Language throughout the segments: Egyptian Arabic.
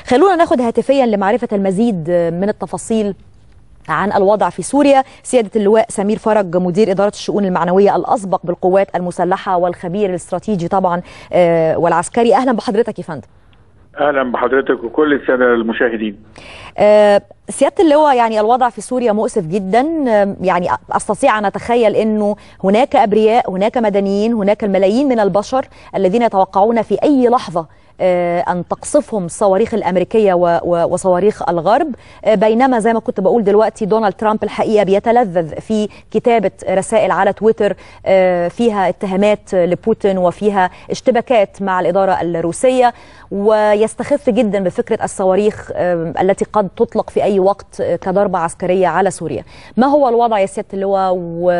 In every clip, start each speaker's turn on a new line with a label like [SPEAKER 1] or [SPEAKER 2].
[SPEAKER 1] خلونا ناخد هاتفيا لمعرفة المزيد من التفاصيل عن الوضع في سوريا سيادة اللواء سمير فرج مدير إدارة الشؤون المعنوية الأسبق بالقوات المسلحة والخبير الاستراتيجي طبعا والعسكري أهلا بحضرتك يا فندم
[SPEAKER 2] اهلا بحضرتك وكل الساده المشاهدين.
[SPEAKER 1] أه سياده اللواء يعني الوضع في سوريا مؤسف جدا يعني استطيع ان اتخيل انه هناك ابرياء، هناك مدنيين، هناك الملايين من البشر الذين يتوقعون في اي لحظه أن تقصفهم الصواريخ الامريكيه وصواريخ الغرب بينما زي ما كنت بقول دلوقتي دونالد ترامب الحقيقه بيتلذذ في كتابه رسائل على تويتر فيها اتهامات لبوتين وفيها اشتباكات مع الاداره الروسيه ويستخف جدا بفكره الصواريخ التي قد تطلق في اي وقت كضربه عسكريه على سوريا. ما هو الوضع يا سياده اللواء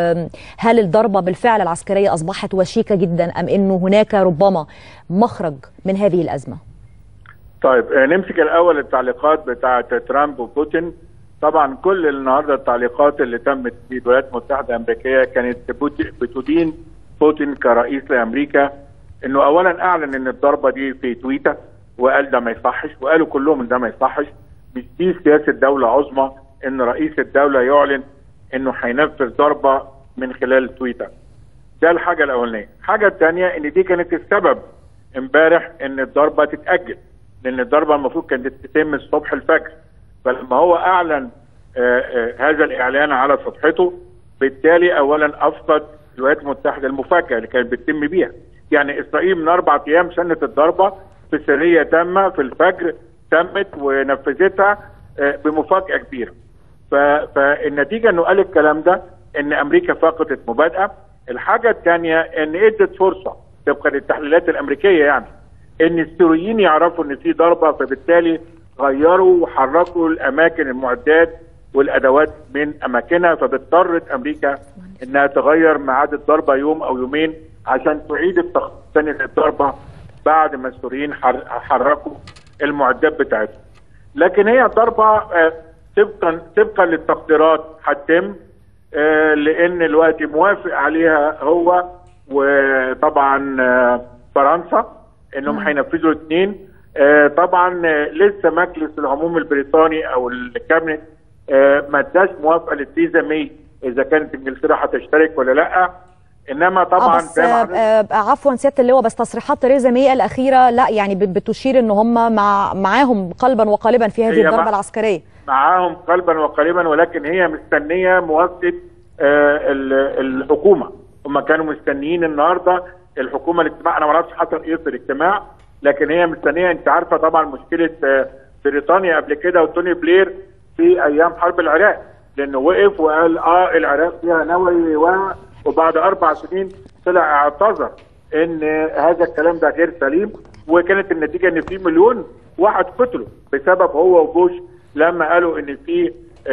[SPEAKER 1] وهل الضربه بالفعل العسكريه اصبحت وشيكه جدا ام انه هناك ربما مخرج من هذه الازمه؟
[SPEAKER 2] طيب نمسك الاول التعليقات بتاعه ترامب وبوتين طبعا كل النهارده التعليقات اللي تمت في الولايات المتحده الامريكيه كانت بتدين بوتين كرئيس لامريكا انه اولا اعلن ان الضربه دي في تويتر وقال ده ما يصحش وقالوا كلهم ان ده ما يصحش مش دي سياسه دوله عظمى ان رئيس الدوله يعلن انه هينفذ ضربه من خلال تويتر. ده الحاجه الاولانيه، الحاجه الثانيه ان دي كانت السبب امبارح ان الضربه تتاجل لان الضربه المفروض كانت تتم الصبح الفجر فلما هو اعلن آآ آآ هذا الاعلان على صفحته بالتالي اولا افقد الولايات المتحده المفاجاه اللي كانت بتتم بيها يعني اسرائيل من اربع ايام سنت الضربه في سريه تامه في الفجر تمت ونفذتها بمفاجاه كبيره فالنتيجه انه قال الكلام ده ان امريكا فقدت مبادئه الحاجه الثانيه ان ادت فرصه طبقا للتحليلات الامريكيه يعني ان السوريين يعرفوا ان في ضربه فبالتالي غيروا وحركوا الاماكن المعدات والادوات من اماكنها فباضطرت امريكا انها تغير ميعاد الضربه يوم او يومين عشان تعيد التخطيط ثاني للضربه بعد ما السوريين حركوا المعدات بتاعتهم. لكن هي ضربه طبقا طبقا للتقديرات هتتم لان الوقت موافق عليها هو وطبعا فرنسا انهم هينفذوا اثنين طبعا لسه مجلس العموم البريطاني او الكابنت ما اداش موافقه للتيزا مي اذا كانت انجلترا هتشترك ولا لا انما طبعا
[SPEAKER 1] بس آه عفوا سياده اللواء بس تصريحات تريزا مي الاخيره لا يعني بتشير ان هم مع معاهم قلبا وقالبا في هذه الضربه العسكريه
[SPEAKER 2] معاهم قلبا وقالبا ولكن هي مستنيه موافقه آه الحكومه هم كانوا مستنيين النهارده الحكومه الاجتماع انا ما اعرفش حصل ايه في الاجتماع لكن هي مستنيه انت عارفه طبعا مشكله آه بريطانيا قبل كده وتوني بلير في ايام حرب العراق لانه وقف وقال اه العراق فيها نووي وبعد اربع سنين طلع اعتذر ان هذا الكلام ده غير سليم وكانت النتيجه ان في مليون واحد قتلوا بسبب هو وبوش لما قالوا ان في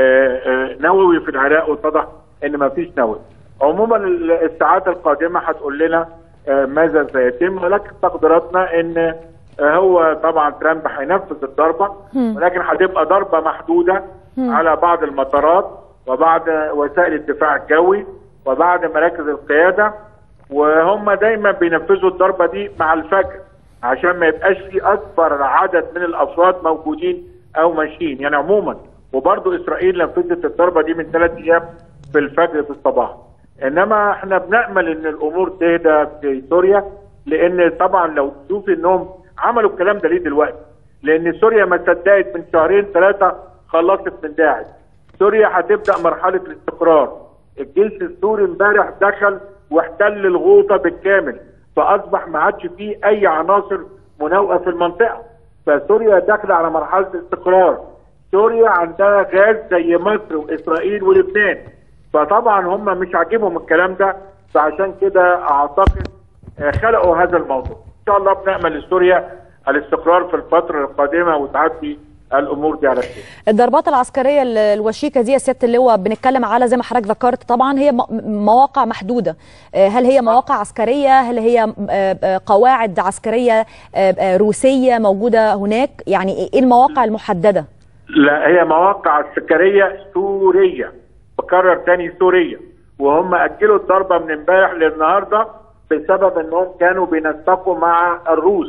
[SPEAKER 2] نووي في العراق واتضح ان ما فيش نووي. عموما الساعات القادمه هتقول لنا ماذا سيتم ولكن تقديراتنا ان هو طبعا ترامب هينفذ الضربه ولكن هتبقى ضربه محدوده على بعض المطارات وبعض وسائل الدفاع الجوي وبعض مراكز القياده وهم دايما بينفذوا الضربه دي مع الفجر عشان ما يبقاش في اكبر عدد من الافراد موجودين او ماشيين يعني عموما وبرضه اسرائيل نفذت الضربه دي من ثلاث ايام في الفجر في الصباح انما احنا بنامل ان الامور تهدى في سوريا لان طبعا لو تشوف انهم عملوا الكلام ده ليه دلوقتي؟ لان سوريا ما صدقت من شهرين ثلاثه خلصت من داعش. سوريا هتبدا مرحله الاستقرار. الجيش السوري امبارح دخل واحتل الغوطه بالكامل فاصبح ما عادش فيه اي عناصر مناوئه في المنطقه. فسوريا داخله على مرحله استقرار. سوريا عندها غاز زي مصر واسرائيل ولبنان. فطبعا هم مش عاجبهم الكلام ده فعشان كده اعتقد خلقوا هذا الموضوع. ان شاء الله بنامل لسوريا الاستقرار في الفتره القادمه وتعدي الامور دي على خير.
[SPEAKER 1] الضربات العسكريه الوشيكه دي يا سياده اللواء بنتكلم على زي ما حضرتك ذكرت طبعا هي مواقع محدوده هل هي مواقع عسكريه هل هي قواعد عسكريه روسيه موجوده هناك يعني ايه المواقع المحدده
[SPEAKER 2] لا هي مواقع عسكريه سوريه بكرر تاني سوريه وهم اجلوا الضربه من امبارح للنهارده بسبب انهم كانوا بينسقوا مع الروس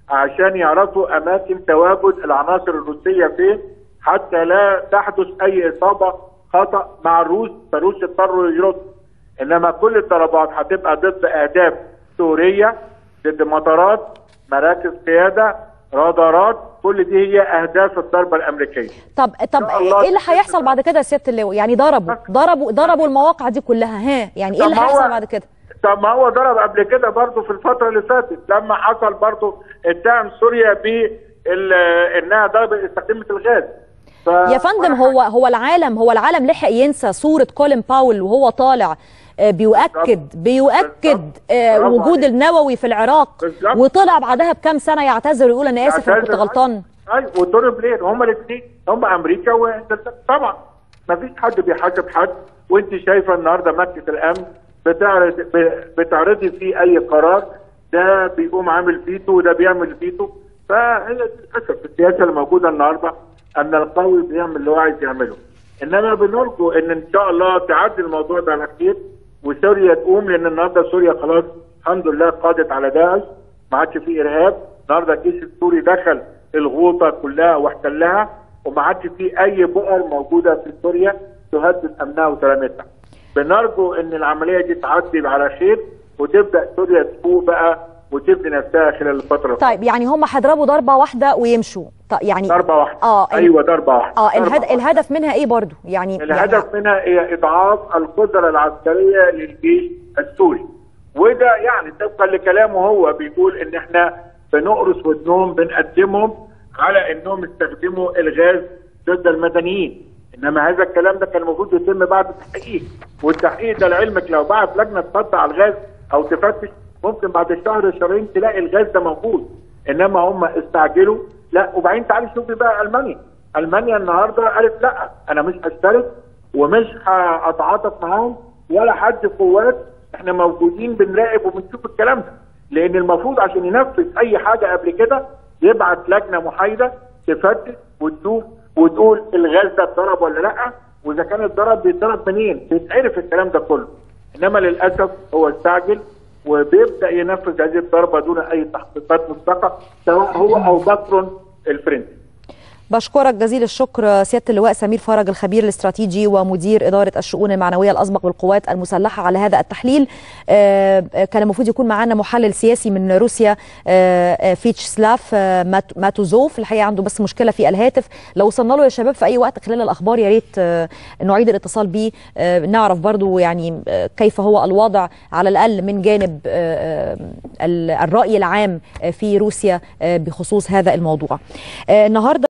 [SPEAKER 2] عشان يعرفوا اماكن تواجد العناصر الروسيه فين حتى لا تحدث اي اصابه خطا مع الروس فالروس يضطروا يردوا انما كل الضربات هتبقى ضد اهداف سوريه ضد مطارات مراكز قياده رادارات كل دي هي اهداف الضربه الامريكيه
[SPEAKER 1] طب طب
[SPEAKER 2] إن شاء الله
[SPEAKER 1] ايه اللي
[SPEAKER 2] بإذن
[SPEAKER 1] هيحصل
[SPEAKER 2] الله.
[SPEAKER 1] بعد كده يا سياده اللواء يعني ضربوا ضربوا ضربوا المواقع دي كلها ها يعني ايه
[SPEAKER 2] طب
[SPEAKER 1] اللي
[SPEAKER 2] ما هو-
[SPEAKER 1] هيحصل بعد كده
[SPEAKER 2] طب ما هو ضرب قبل كده برضه في الفتره اللي فاتت لما حصل برضه اتهم سوريا ب انها ضربت استخدمت الغاز ف...
[SPEAKER 1] يا فندم هو هو العالم هو العالم لحق ينسى صورة كولين باول وهو طالع آه، بيؤكد بيؤكد
[SPEAKER 2] بالظبط.
[SPEAKER 1] آه،
[SPEAKER 2] برافو
[SPEAKER 1] وجود
[SPEAKER 2] عليك.
[SPEAKER 1] النووي في العراق
[SPEAKER 2] بالظبط.
[SPEAKER 1] وطلع بعدها بكام سنة يعتذر ويقول أنا آسف أنا كنت
[SPEAKER 2] اعتذر.
[SPEAKER 1] غلطان
[SPEAKER 2] ايوه ودور بلير هما الاثنين هما امريكا وانجلترا طبعا ما فيش حد بيحاسب حد وانت شايفه النهارده مجلس الامن بتعرض ب- بتعرضي فيه اي قرار ده بيقوم عامل فيتو وده بيعمل فيتو فهي دي للاسف السياسه اللي موجوده النهارده ان القوي بيعمل اللي هو عايز يعمله انما بنرجو ان ان شاء الله تعدي الموضوع ده على خير وسوريا تقوم لان النهارده سوريا خلاص الحمد لله قادت على داعش ما عادش فيه ارهاب النهارده الجيش السوري دخل الغوطه كلها واحتلها وما عادش فيه اي بؤر موجوده في سوريا تهدد امنها وسلامتها. بنرجو ان العمليه دي تعدي على خير وتبدا سوريا تفوق بقى وتبني نفسها خلال الفتره
[SPEAKER 1] طيب يعني هم هيضربوا ضربة واحدة ويمشوا طيب يعني
[SPEAKER 2] ضربه واحده
[SPEAKER 1] اه ال-
[SPEAKER 2] ايوه ضربه واحده
[SPEAKER 1] اه
[SPEAKER 2] ضربة
[SPEAKER 1] الهد...
[SPEAKER 2] واحدة.
[SPEAKER 1] الهدف منها ايه برضو يعني
[SPEAKER 2] الهدف منها هي اضعاف القدره العسكريه للجيش السوري وده يعني طبقا لكلامه هو بيقول ان احنا بنقرص ودنهم بنقدمهم على انهم يستخدموا الغاز ضد المدنيين انما هذا الكلام ده كان المفروض يتم بعد التحقيق والتحقيق ده لعلمك لو بعت لجنه تفتح على الغاز او تفتش ممكن بعد شهر شهرين تلاقي الغاز ده موجود انما هم استعجلوا لا وبعدين تعالي شوفي بقى المانيا المانيا النهارده قالت لا انا مش هشترك ومش هتعاطف معاهم ولا حد قوات احنا موجودين بنراقب وبنشوف الكلام ده لان المفروض عشان ينفذ اي حاجه قبل كده يبعت لجنه محايده تفتش وتشوف وتقول الغاز ده اتضرب ولا لا واذا كان اتضرب بيتضرب منين بيتعرف الكلام ده كله انما للاسف هو استعجل وبيبدا ينفذ هذه الضربه دون اي تحقيقات مسبقه سواء هو او باترون الفرنسي
[SPEAKER 1] بشكرك جزيل الشكر سياده اللواء سمير فرج الخبير الاستراتيجي ومدير اداره الشؤون المعنويه الاسبق بالقوات المسلحه على هذا التحليل آه، كان المفروض يكون معنا محلل سياسي من روسيا آه، آه، فيتشسلاف آه، مات- ماتوزوف الحقيقه عنده بس مشكله في الهاتف لو وصلنا له يا شباب في اي وقت خلال الاخبار يا ريت آه، نعيد الاتصال بيه آه، نعرف برضو يعني آه، كيف هو الوضع على الاقل من جانب آه، آه، الراي العام آه، في روسيا آه، بخصوص هذا الموضوع آه، النهارده